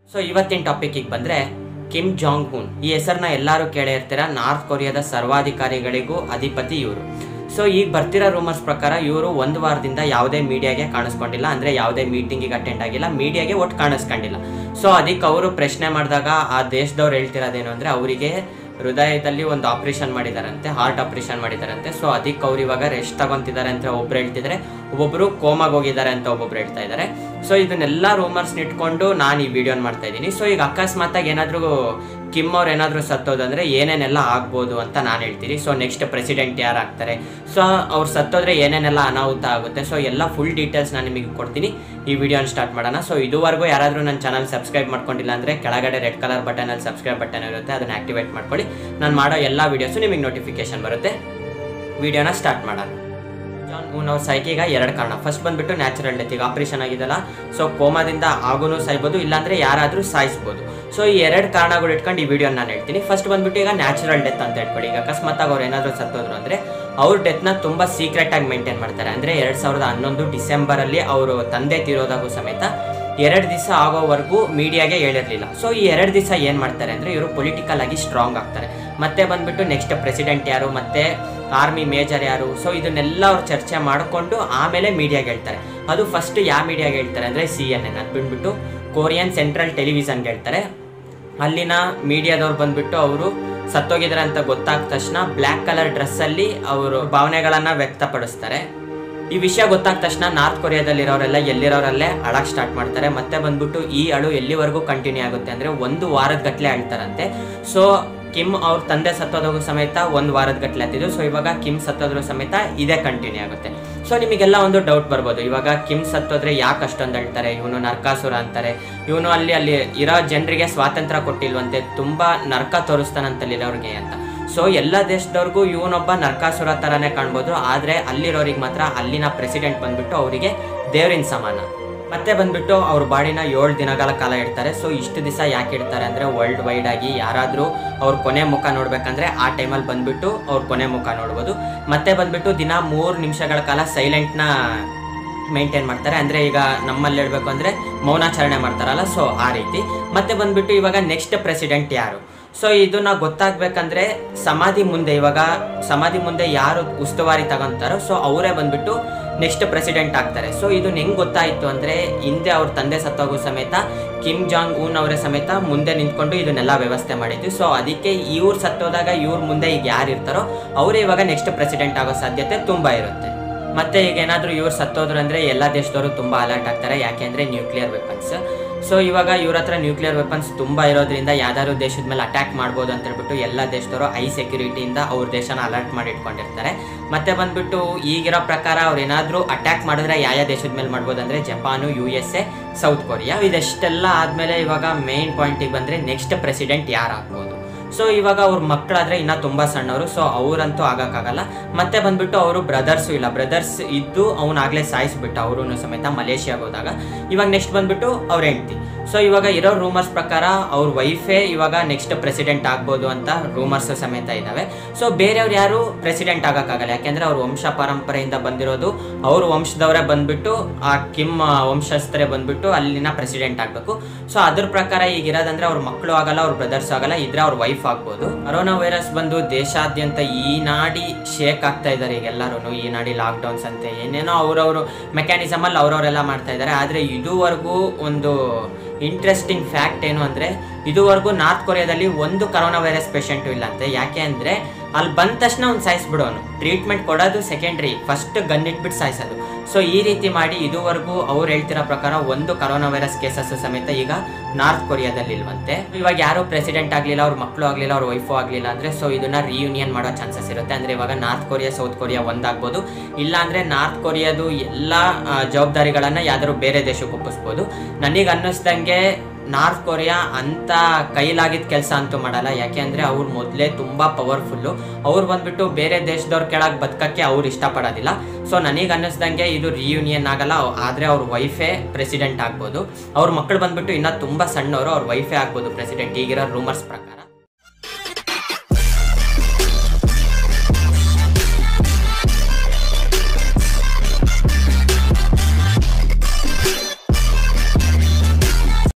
so ಇವತ್ತಿನ ಟಾಪಿಕ್ಕಿಗೆ ಬಂದರೆ Kim Jong ಹುನ್ ಈ ಹೆಸರನ್ನ ಎಲ್ಲರೂ ಕೇಳೇ ಇರ್ತೀರ ನಾರ್ತ್ ಕೊರಿಯಾದ ಸರ್ವಾಧಿಕಾರಿಗಳಿಗೂ ಅಧಿಪತಿ ಇವರು ಸೊ ಈಗ ಬರ್ತಿರೋ ರೂಮರ್ಸ್ ಪ್ರಕಾರ ಇವರು ಒಂದು ವಾರದಿಂದ ಯಾವುದೇ ಮೀಡಿಯಾಗೆ ಕಾಣಿಸ್ಕೊಂಡಿಲ್ಲ ಅಂದರೆ ಯಾವುದೇ ಮೀಟಿಂಗಿಗೆ ಅಟೆಂಡ್ ಆಗಿಲ್ಲ ಮೀಡಿಯಾಗೆ ಒಟ್ಟು ಕಾಣಿಸ್ಕೊಂಡಿಲ್ಲ ಸೊ ಅದಕ್ಕೆ ಅವರು ಪ್ರಶ್ನೆ ಮಾಡಿದಾಗ ಆ ದೇಶದವ್ರು ಹೇಳ್ತಿರೋದೇನು ಅಂದರೆ ಅವರಿಗೆ ಹೃದಯದಲ್ಲಿ ಒಂದು ಆಪರೇಷನ್ ಮಾಡಿದಾರಂತೆ ಹಾರ್ಟ್ ಆಪರೇಷನ್ ಮಾಡಿದಾರಂತೆ ಸೊ ಅದಕ್ಕೆ ಅವ್ರು ಇವಾಗ ರೆಸ್ಟ್ ತಗೊಂತಿದ್ದಾರೆ ಅಂತ ಒಬ್ರು ಹೇಳ್ತಿದ್ದಾರೆ ಒಬ್ಬೊಬ್ರು ಕೋಮಾಗ ಹೋಗಿದ್ದಾರೆ ಅಂತ ಒಬ್ಬೊಬ್ರು ಹೇಳ್ತಾ ಇದ್ದಾರೆ ಸೊ ಇದನ್ನೆಲ್ಲ ರೂಮರ್ಸ್ ಇಟ್ಕೊಂಡು ನಾನು ಈ ವಿಡಿಯೋನ ಮಾಡ್ತಾ ಇದ್ದೀನಿ ಸೊ ಈಗ ಅಕಸ್ಮಾತಾಗಿ ಏನಾದರೂ ಕಿಮ್ ಅವ್ರು ಏನಾದರೂ ಸತ್ತೋದಂದ್ರೆ ಏನೇನೆಲ್ಲ ಆಗ್ಬೋದು ಅಂತ ನಾನು ಹೇಳ್ತೀನಿ ಸೊ ನೆಕ್ಸ್ಟ್ ಪ್ರೆಸಿಡೆಂಟ್ ಯಾರು ಆಗ್ತಾರೆ ಸೊ ಅವ್ರು ಸತ್ತೋದ್ರೆ ಏನೇನೆಲ್ಲ ಅನಾಹುತ ಆಗುತ್ತೆ ಸೊ ಎಲ್ಲ ಫುಲ್ ಡೀಟೇಲ್ಸ್ ನಾನು ನಿಮಗೆ ಕೊಡ್ತೀನಿ ಈ ವಿಡಿಯೋನ ಸ್ಟಾರ್ಟ್ ಮಾಡೋಣ ಸೊ ಇದುವರೆಗೂ ಯಾರಾದರೂ ನನ್ನ ಚಾನಲ್ ಸಬ್ಸ್ಕ್ರೈಬ್ ಮಾಡ್ಕೊಂಡಿಲ್ಲ ಅಂದರೆ ಕೆಳಗಡೆ ರೆಡ್ ಕಲರ್ ಬಟನಲ್ಲಿ ಸಬ್ಸ್ಕ್ರೈಬ್ ಬಟನ್ ಇರುತ್ತೆ ಅದನ್ನು ಆಕ್ಟಿವೇಟ್ ಮಾಡ್ಕೊಳ್ಳಿ ನಾನು ಮಾಡೋ ಎಲ್ಲ ವೀಡಿಯೋಸು ನಿಮಗೆ ನೋಟಿಫಿಕೇಶನ್ ಬರುತ್ತೆ ವಿಡಿಯೋನ ಸ್ಟಾರ್ಟ್ ಮಾಡೋಣ ಜಾನ್ ಮೂನ್ ಅವ್ರ ಸೈಕಿಗ ಎರಡು ಕಾರಣ ಫಸ್ಟ್ ಬಂದ್ಬಿಟ್ಟು ನ್ಯಾಚುರಲ್ ಡೆತ್ ಈಗ ಆಪರೇಷನ್ ಆಗಿದೆಲ್ಲ ಸೊ ಕೋಮಾದಿಂದ ಆಗೂ ಸಾಯ್ಬೋದು ಇಲ್ಲಾಂದ್ರೆ ಯಾರಾದರೂ ಸಾಯಿಸ್ಬೋದು ಸೊ ಈ ಎರಡು ಕಾರಣಗಳು ಇಟ್ಕೊಂಡು ಈ ವಿಡಿಯೋ ನಾನು ಹೇಳ್ತೀನಿ ಫಸ್ಟ್ ಬಂದ್ಬಿಟ್ಟು ಈಗ ನ್ಯಾಚುರಲ್ ಡೆತ್ ಅಂತ ಇಟ್ಕೊಳ್ಳಿ ಈಗ ಅಕಸ್ಮಾತ್ ಅವ್ರು ಏನಾದರೂ ಸತ್ತೋದ್ರು ಅಂದರೆ ಅವ್ರ ಡೆತ್ನ ತುಂಬ ಸೀಕ್ರೆಟ್ ಆಗಿ ಮೇಂಟೈನ್ ಮಾಡ್ತಾರೆ ಅಂದರೆ ಎರಡು ಸಾವಿರದ ಹನ್ನೊಂದು ಡಿಸೆಂಬರಲ್ಲಿ ಅವರು ತಂದೆ ತೀರೋದಾಗೂ ಸಮೇತ ಎರಡು ದಿವಸ ಆಗೋವರೆಗೂ ಮೀಡಿಯಾಗೆ ಹೇಳಿರಲಿಲ್ಲ ಸೊ ಈ ಎರಡು ದಿವಸ ಏನು ಮಾಡ್ತಾರೆ ಅಂದರೆ ಇವರು ಪೊಲಿಟಿಕಲ್ ಆಗಿ ಸ್ಟ್ರಾಂಗ್ ಆಗ್ತಾರೆ ಮತ್ತೆ ಬಂದ್ಬಿಟ್ಟು ನೆಕ್ಸ್ಟ್ ಪ್ರೆಸಿಡೆಂಟ್ ಯಾರು ಮತ್ತೆ ಆರ್ಮಿ ಮೇಜರ್ ಯಾರು ಸೊ ಇದನ್ನೆಲ್ಲ ಅವ್ರು ಚರ್ಚೆ ಮಾಡಿಕೊಂಡು ಆಮೇಲೆ ಮೀಡಿಯಾಗೆ ಹೇಳ್ತಾರೆ ಅದು ಫಸ್ಟ್ ಯಾವ ಮೀಡಿಯಾಗೆ ಹೇಳ್ತಾರೆ ಅಂದರೆ ಸಿ ಎನ್ ಎನ್ ಅದು ಬಂದ್ಬಿಟ್ಟು ಕೊರಿಯನ್ ಸೆಂಟ್ರಲ್ ಟೆಲಿವಿಷನ್ಗೆ ಹೇಳ್ತಾರೆ ಅಲ್ಲಿನ ಮೀಡಿಯಾದವ್ರು ಬಂದ್ಬಿಟ್ಟು ಅವರು ಸತ್ತೋಗಿದ್ದಾರೆ ಅಂತ ಗೊತ್ತಾದ ತಕ್ಷಣ ಬ್ಲ್ಯಾಕ್ ಕಲರ್ ಡ್ರೆಸ್ಸಲ್ಲಿ ಅವರು ಭಾವನೆಗಳನ್ನು ವ್ಯಕ್ತಪಡಿಸ್ತಾರೆ ಈ ವಿಷಯ ಗೊತ್ತಾದ ತಕ್ಷಣ ನಾರ್ತ್ ಕೊರಿಯಾದಲ್ಲಿರೋರೆಲ್ಲ ಎಲ್ಲಿರೋರಲ್ಲೇ ಅಳಕ್ ಸ್ಟಾರ್ಟ್ ಮಾಡ್ತಾರೆ ಮತ್ತೆ ಬಂದ್ಬಿಟ್ಟು ಈ ಅಳು ಎಲ್ಲಿವರೆಗೂ ಕಂಟಿನ್ಯೂ ಆಗುತ್ತೆ ಅಂದರೆ ಒಂದು ವಾರದ ಗಟ್ಟಲೆ ಅಳ್ತಾರಂತೆ ಸೊ ಕಿಮ್ ಅವ್ರ ತಂದೆ ಸತ್ತೋದೋಗೋ ಸಮೇತ ಒಂದು ವಾರದ ಗಟ್ಟಲೆ ಹತ್ತಿದ್ದು ಸೊ ಇವಾಗ ಕಿಮ್ ಸತ್ತೋದ್ರ ಸಮೇತ ಇದೇ ಕಂಟಿನ್ಯೂ ಆಗುತ್ತೆ ಸೊ ನಿಮಗೆಲ್ಲ ಒಂದು ಡೌಟ್ ಬರ್ಬೋದು ಇವಾಗ ಕಿಮ್ ಸತ್ತೋದ್ರೆ ಯಾಕೆ ಅಷ್ಟೊಂದು ಹೇಳ್ತಾರೆ ಇವನು ನರಕಾಸುರ ಅಂತಾರೆ ಇವನು ಅಲ್ಲಿ ಅಲ್ಲಿ ಇರೋ ಜನರಿಗೆ ಸ್ವಾತಂತ್ರ್ಯ ಕೊಟ್ಟಿಲ್ವಂತೆ ತುಂಬ ನರಕ ತೋರಿಸ್ತಾನಂತಲ್ಲಿರೋರಿಗೆ ಅಂತ ಸೊ ಎಲ್ಲ ದೇಶದವ್ರಿಗೂ ಇವನೊಬ್ಬ ನರಕಾಸುರ ಥರನೇ ಕಾಣ್ಬೋದು ಆದರೆ ಅಲ್ಲಿರೋರಿಗೆ ಮಾತ್ರ ಅಲ್ಲಿನ ಪ್ರೆಸಿಡೆಂಟ್ ಬಂದ್ಬಿಟ್ಟು ಅವರಿಗೆ ದೇವರಿನ ಸಮಾನ ಮತ್ತೆ ಬಂದ್ಬಿಟ್ಟು ಅವ್ರ ಬಾಡಿನ ಏಳು ದಿನಗಳ ಕಾಲ ಇಡ್ತಾರೆ ಸೊ ಇಷ್ಟು ದಿವಸ ಯಾಕೆ ಇಡ್ತಾರೆ ಅಂದರೆ ವರ್ಲ್ಡ್ ವೈಡ್ ಆಗಿ ಯಾರಾದರೂ ಅವ್ರ ಕೊನೆ ಮುಖ ನೋಡ್ಬೇಕಂದ್ರೆ ಆ ಟೈಮಲ್ಲಿ ಬಂದ್ಬಿಟ್ಟು ಅವ್ರ ಕೊನೆ ಮುಖ ನೋಡ್ಬೋದು ಮತ್ತೆ ಬಂದ್ಬಿಟ್ಟು ದಿನ ಮೂರು ನಿಮಿಷಗಳ ಕಾಲ ಸೈಲೆಂಟ್ನ ಮೇಂಟೈನ್ ಮಾಡ್ತಾರೆ ಅಂದರೆ ಈಗ ನಮ್ಮಲ್ಲಿ ಹೇಳ್ಬೇಕು ಅಂದರೆ ಮೌನಾಚರಣೆ ಮಾಡ್ತಾರಲ್ಲ ಸೊ ಆ ರೀತಿ ಮತ್ತೆ ಬಂದ್ಬಿಟ್ಟು ಇವಾಗ ನೆಕ್ಸ್ಟ್ ಪ್ರೆಸಿಡೆಂಟ್ ಯಾರು ಸೊ ಇದನ್ನ ಗೊತ್ತಾಗ್ಬೇಕಂದ್ರೆ ಸಮಾಧಿ ಮುಂದೆ ಇವಾಗ ಸಮಾಧಿ ಮುಂದೆ ಯಾರು ಉಸ್ತುವಾರಿ ತಗೊಂತಾರೋ ಸೊ ಅವರೇ ಬಂದ್ಬಿಟ್ಟು ನೆಕ್ಸ್ಟ್ ಪ್ರೆಸಿಡೆಂಟ್ ಆಗ್ತಾರೆ ಸೊ ಇದನ್ನ ಹೆಂಗ್ ಗೊತ್ತಾಯಿತು ಅಂದರೆ ಹಿಂದೆ ಅವ್ರ ತಂದೆ ಸತ್ತೋಗೋ ಸಮೇತ ಕಿಮ್ ಜಾಂಗ್ ಊನ್ ಅವರೇ ಸಮೇತ ಮುಂದೆ ನಿಂತ್ಕೊಂಡು ಇದನ್ನೆಲ್ಲ ವ್ಯವಸ್ಥೆ ಮಾಡಿದ್ವಿ ಸೊ ಅದಕ್ಕೆ ಇವ್ರು ಸತ್ತೋದಾಗ ಇವ್ರ ಮುಂದೆ ಈಗ ಯಾರು ಇರ್ತಾರೋ ಅವರೇ ಇವಾಗ ನೆಕ್ಸ್ಟ್ ಪ್ರೆಸಿಡೆಂಟ್ ಆಗೋ ಸಾಧ್ಯತೆ ತುಂಬ ಇರುತ್ತೆ ಮತ್ತೆ ಈಗ ಏನಾದರೂ ಇವ್ರು ಸತ್ತೋದ್ರು ಅಂದರೆ ಎಲ್ಲ ದೇಶದವರು ತುಂಬ ಅಲರ್ಟ್ ಆಗ್ತಾರೆ ಯಾಕೆಂದರೆ ನ್ಯೂಕ್ಲಿಯರ್ ವೆಪನ್ಸ್ ಸೊ ಇವಾಗ ಇವ್ರ ಹತ್ರ ನ್ಯೂಕ್ಲಿಯರ್ ವೆಪನ್ಸ್ ತುಂಬ ಇರೋದ್ರಿಂದ ಯಾವ್ದಾದ್ರು ದೇಶದ ಮೇಲೆ ಅಟ್ಯಾಕ್ ಮಾಡ್ಬೋದು ಅಂತ ಹೇಳ್ಬಿಟ್ಟು ಎಲ್ಲ ದೇಶದವರು ಐ ಸೆಕ್ಯೂರಿಟಿಯಿಂದ ಅವ್ರ ದೇಶನ ಅಲರ್ಟ್ ಮಾಡಿ ಇಟ್ಕೊಂಡಿರ್ತಾರೆ ಮತ್ತೆ ಬಂದ್ಬಿಟ್ಟು ಈಗಿರೋ ಪ್ರಕಾರ ಅವ್ರು ಏನಾದರೂ ಅಟ್ಯಾಕ್ ಮಾಡಿದ್ರೆ ಯಾವ ದೇಶದ ಮೇಲೆ ಮಾಡ್ಬೋದು ಅಂದರೆ Japan U S A south Korea ಇದೆಷ್ಟೆಲ್ಲ ಆದಮೇಲೆ ಇವಾಗ ಮೇನ್ ಪಾಯಿಂಟಿಗೆ ಬಂದರೆ ನೆಕ್ಸ್ಟ್ ಪ್ರೆಸಿಡೆಂಟ್ ಯಾರು ಆಗ್ಬೋದು ಸೊ ಇವಾಗ ಅವ್ರ ಮಕ್ಕಳಾದ್ರೆ ಇನ್ನ ತುಂಬಾ ಸಣ್ಣವರು ಸೊ ಅವ್ರಂತೂ ಆಗಕ್ಕಾಗಲ್ಲ ಮತ್ತೆ ಬಂದ್ಬಿಟ್ಟು ಅವರು ಬ್ರದರ್ಸು ಇಲ್ಲ ಬ್ರದರ್ಸ್ ಇದ್ದು ಅವನಾಗ್ಲೇ ಸಾಯಿಸ್ಬಿಟ್ಟು ಅವರು ಸಮೇತ ಮಲೇಷಿಯಾಗೆ ಹೋದಾಗ ಇವಾಗ ನೆಕ್ಸ್ಟ್ ಬಂದ್ಬಿಟ್ಟು ಅವ್ರ ಹೆಂಡ್ತಿ ಸೊ ಇವಾಗ ಇರೋ ರೂಮರ್ಸ್ ಪ್ರಕಾರ ಅವ್ರ ವೈಫೇ ಇವಾಗ ನೆಕ್ಸ್ಟ್ ಪ್ರೆಸಿಡೆಂಟ್ ಆಗ್ಬೋದು ಅಂತ ರೂಮರ್ಸ್ ಸಮೇತ ಇದ್ದಾವೆ ಸೊ ಬೇರೆಯವ್ರು ಯಾರು ಪ್ರೆಸಿಡೆಂಟ್ ಆಗಕ್ಕಾಗಲ್ಲ ಯಾಕೆಂದ್ರೆ ಅವ್ರ ವಂಶ ಪರಂಪರೆಯಿಂದ ಬಂದಿರೋದು ಅವ್ರ ವಂಶದವರೇ ಬಂದ್ಬಿಟ್ಟು ಆ ಕಿಮ್ ವಂಶಸ್ಥರೇ ಬಂದ್ಬಿಟ್ಟು ಅಲ್ಲಿನ ಪ್ರೆಸಿಡೆಂಟ್ ಆಗಬೇಕು ಸೊ ಅದ್ರ ಪ್ರಕಾರ ಈಗ ಇರೋದಂದ್ರೆ ಅವ್ರ ಮಕ್ಕಳು ಆಗಲ್ಲ ಅವ್ರ ಬ್ರದರ್ಸ್ ಆಗಲ್ಲ ಇದ್ರೆ ಅವ್ರ ವೈಫ್ ಆಗ್ಬೋದು ಕರೋನಾ ವೈರಸ್ ಬಂದು ದೇಶಾದ್ಯಂತ ಈ ನಾಡಿ ಶೇಕ್ ಆಗ್ತಾ ಇದ್ದಾರೆ ಈಗ ಎಲ್ಲರೂ ಈ ನಾಡಿ ಲಾಕ್ಡೌನ್ಸ್ ಅಂತೆ ಏನೇನೋ ಅವ್ರವರು ಮೆಕ್ಯಾನಿಸಮ್ ಅಲ್ಲಿ ಅವ್ರವರೆಲ್ಲ ಮಾಡ್ತಾ ಇದ್ದಾರೆ ಆದರೆ ಇದುವರೆಗೂ ಒಂದು ಇಂಟ್ರೆಸ್ಟಿಂಗ್ ಫ್ಯಾಕ್ಟ್ ಏನು ಅಂದರೆ ಇದುವರೆಗೂ ನಾರ್ತ್ ಕೊರಿಯಾದಲ್ಲಿ ಒಂದು ಕರೋನಾ ವೈರಸ್ ಪೇಷಂಟು ಇಲ್ಲ ಅಂತೆ ಯಾಕೆ ಅಂದರೆ ಅಲ್ಲಿ ಬಂದ ತಕ್ಷಣ ಅವ್ನು ಸಾಯಿಸ್ಬಿಡೋನು ಟ್ರೀಟ್ಮೆಂಟ್ ಕೊಡೋದು ಸೆಕೆಂಡ್ರಿ ಫಸ್ಟ್ ಗನ್ ಇಟ್ಬಿಟ್ಟು ಸಾಯಿಸೋದು ಸೊ ಈ ರೀತಿ ಮಾಡಿ ಇದುವರೆಗೂ ಅವ್ರು ಹೇಳ್ತಿರೋ ಪ್ರಕಾರ ಒಂದು ಕರೋನಾ ವೈರಸ್ ಕೇಸಸ್ ಸಮೇತ ಈಗ ನಾರ್ತ್ ಕೊರಿಯಾದಲ್ಲಿ ಇಲ್ವಂತೆ ಇವಾಗ ಯಾರು ಪ್ರೆಸಿಡೆಂಟ್ ಆಗಲಿಲ್ಲ ಅವ್ರ ಮಕ್ಕಳು ಆಗಲಿಲ್ಲ ಅವ್ರ ವೈಫು ಆಗಲಿಲ್ಲ ಅಂದರೆ ಸೊ ಇದನ್ನ ರಿಯೂನಿಯನ್ ಮಾಡೋ ಚಾನ್ಸಸ್ ಇರುತ್ತೆ ಅಂದರೆ ಇವಾಗ ನಾರ್ತ್ ಕೊರಿಯಾ ಸೌತ್ ಕೊರಿಯಾ ಒಂದಾಗ್ಬೋದು ಇಲ್ಲ ಅಂದರೆ ನಾರ್ತ್ ಕೊರಿಯಾದು ಎಲ್ಲ ಆ, ಜವಾಬ್ದಾರಿಗಳನ್ನು ಯಾವ್ದಾದ್ರು ಬೇರೆ ದೇಶಕ್ಕೆ ಒಪ್ಪಿಸ್ಬೋದು ನನಗೆ ಅನ್ನಿಸ್ದಂಗೆ ನಾರ್ತ್ ಕೊರಿಯಾ ಅಂತ ಕೈಲಾಗಿದ್ದ ಕೆಲಸ ಅಂತೂ ಮಾಡಲ್ಲ ಯಾಕೆ ಅಂದರೆ ಅವ್ರು ಮೊದಲೇ ತುಂಬ ಪವರ್ಫುಲ್ಲು ಅವ್ರು ಬಂದ್ಬಿಟ್ಟು ಬೇರೆ ದೇಶದವ್ರ ಕೆಳಗೆ ಬದುಕಕ್ಕೆ ಅವ್ರು ಇಷ್ಟಪಡೋದಿಲ್ಲ ಸೊ ನನಗೆ ಅನ್ನಿಸ್ದಂಗೆ ಇದು ರಿಯೂನಿಯನ್ ಆಗಲ್ಲ ಆದರೆ ಅವ್ರ ವೈಫೇ ಪ್ರೆಸಿಡೆಂಟ್ ಆಗ್ಬೋದು ಅವ್ರ ಮಕ್ಕಳು ಬಂದ್ಬಿಟ್ಟು ಇನ್ನೂ ತುಂಬ ಸಣ್ಣವರು ಅವ್ರ ವೈಫೇ ಆಗ್ಬೋದು ಪ್ರೆಸಿಡೆಂಟ್ ಈಗಿರೋ ರೂಮರ್ಸ್ ಪ್ರಕಾರ